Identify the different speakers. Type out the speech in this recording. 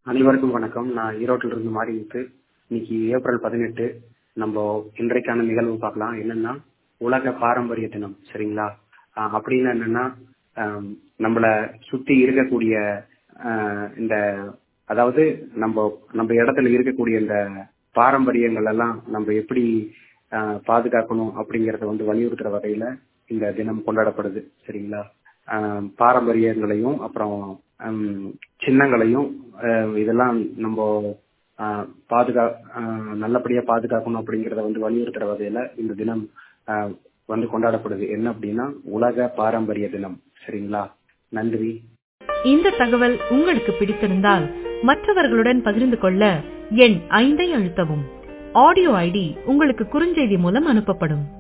Speaker 1: அனைவருக்கும் வணக்கம் நான் ஈரோட்டில் இருந்து மாறிமுத்து இன்னைக்கு ஏப்ரல் பதினெட்டு நம்ம இன்றைக்கான நிகழ்வு பார்க்கலாம் என்னன்னா உலக பாரம்பரிய தினம் சரிங்களா ஆஹ் அப்படின்னு என்னன்னா ஆஹ் நம்மள சுத்தி இருக்கக்கூடிய ஆஹ் இந்த அதாவது நம்ம நம்ம இடத்துல இருக்கக்கூடிய இந்த பாரம்பரியங்கள் எல்லாம் நம்ம எப்படி ஆஹ் பாதுகாக்கணும் அப்படிங்கறத வந்து வலியுறுத்துற வகையில இந்த தினம் கொண்டாடப்படுது சரிங்களா ஆஹ் பாரம்பரியங்களையும் அப்புறம் ஹம், சின்னங்களையும் ஆஹ் இதெல்லாம் நம்ம ஆஹ் பாதுகா ஆஹ் நல்லபடியா பாதுகாக்கணும் அப்படிங்கறத வந்து வலியுறுத்துற வகையில இந்த தினம் ஆஹ் வந்து கொண்டாடப்படுது என்ன அப்படின்னா உலக பாரம்பரிய தினம் சரிங்களா நன்றி
Speaker 2: இந்த தகவல் உங்களுக்கு பிடித்திருந்தால் மற்றவர்களுடன் பகிர்ந்து கொள்ள எண் ஐந்தை அழுத்தவும் ஆடியோ ஐடி உங்களுக்கு குறுஞ்செய்தி மூலம் அனுப்பப்படும்